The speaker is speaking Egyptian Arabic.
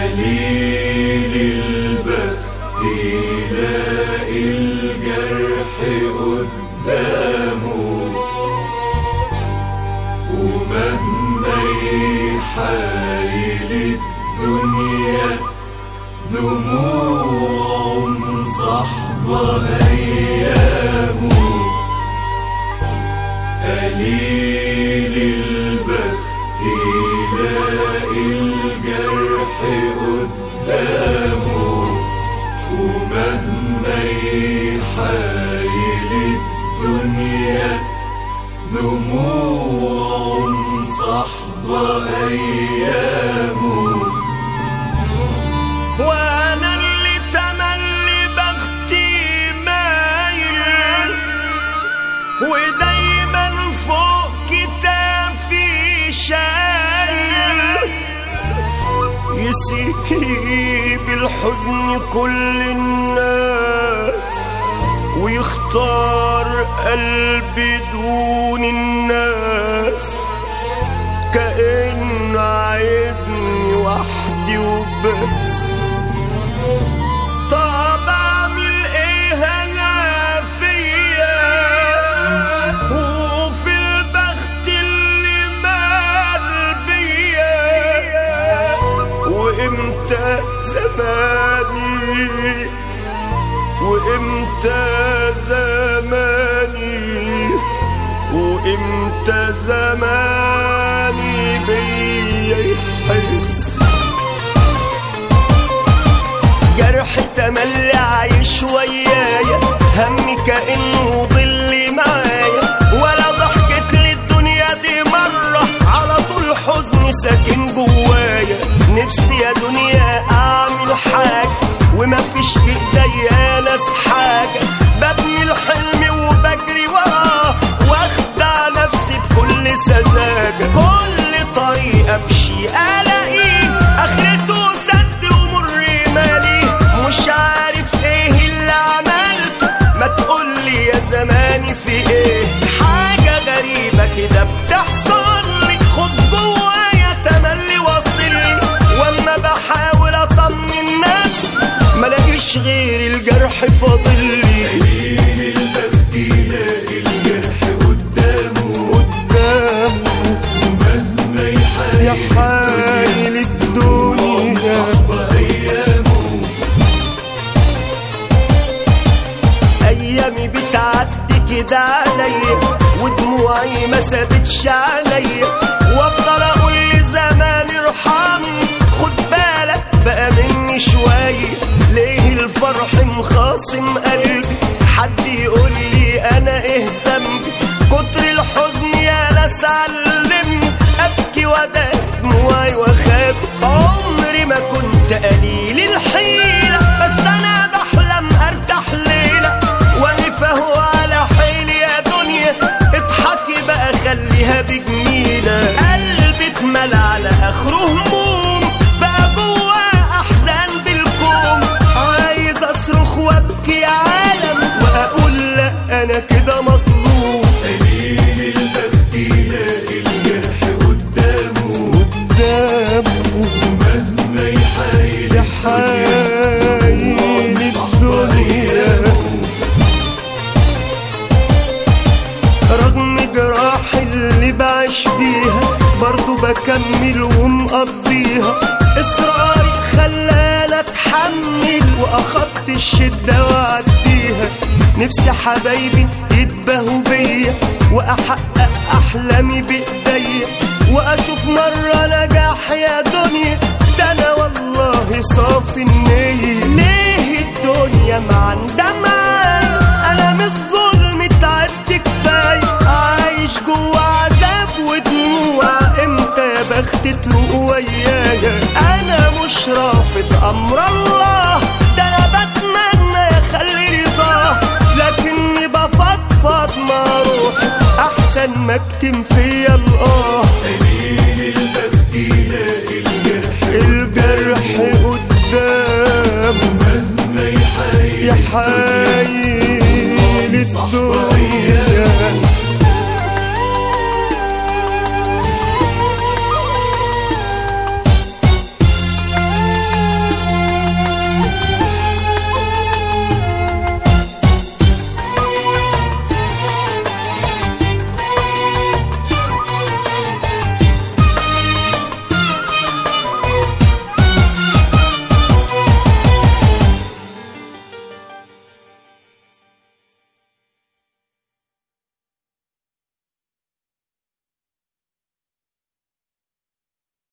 قليل البخت يلاقي الجرح قدامه ومهما يحايل الدنيا دموع صحبة أيامه قليل البخت يلاقي الجرح قدامه ومهما يحايل الدنيا دموع صحبة أيامه وانا اللي تملي بختي مايل ودايما فوق كتافي شايل يسيب الحزن كل الناس ويختار قلبي دون الناس كأنه عايزني وحدي وبس طب اعمل ايه انا فيا وفي البخت اللي مال بيا وامتى زماني وامتى زماني وامتى زماني بيا يحس جرح تملي عايش ويايا همي كأنه ظل معايا ولا ضحكت للدنيا دي مرة على طول حزني ساكن جوايا نفسي يا دنيا أعمل حاجة وما فيش في ايديا ناس حاجة ببني الحلم وبجري وراه واخدع نفسي بكل سذاجة كل طريق امشي الاقيه اخرته سد ومر مالي مش عارف ايه اللي عملته ما تقولي يا زماني في ايه حاجة غريبة كده بتحصل لي خد جوايا تملي واصل لي واما بحاول اطمن نفسي ملاقيش غير الجرح فاضل لي قليل البخت يلاقي الجرح قدامه قدامه ومهما يحايل يا حايل الدنيا صحبة أيامه ايامي بتعدي كده عليا ودموعي ما سابتش عليا وافضل اقول لزماني ارحمني خد بالك بقى مني شويه ليه الفرح مخاصم قلبي حد يقول لي انا ايه ذنبي كتر الحزن يا ناس علمني ابكي وادى دموعي واخاف عمري ما كنت قليل الحيله بس انا بحلم ارتاح ليله واقف اهو على حيلي يا دنيا اضحكي بقى خليها بجميله قلبي اتملى على اخره هموم بقى جواه احزان بالكوم عايز اصرخ وابكي عالم واقول لا انا كده مظلوم قليل البخت يلاقي الجرح قدامه قدامه ومهما يحايل يا حايل صحبة الدنيا أيامه رغم جراح اللي بعيش بيها برضو بكمل ومقضيها اصراري خلاني اتحمل واخدت الشده واعديها نفسي حبايبي يتباهوا بيا واحقق احلامي بايديا واشوف مره نجاح يا دنيا ده انا والله صافي النيه ليه الدنيا ما عندها معايا انا مش ظلم تعبت كفايه عايش جوا عذاب ودموع امتى يا بخت تروق ويايا انا مش رافض امر الله ده انا بتمنى يخلي رضاه لكني بفضفض مع روحي احسن ما اكتم فيا الاه قليل البخت يلاقي الجرح الجرح قدامه مهما يحايل يا حايل الدنيا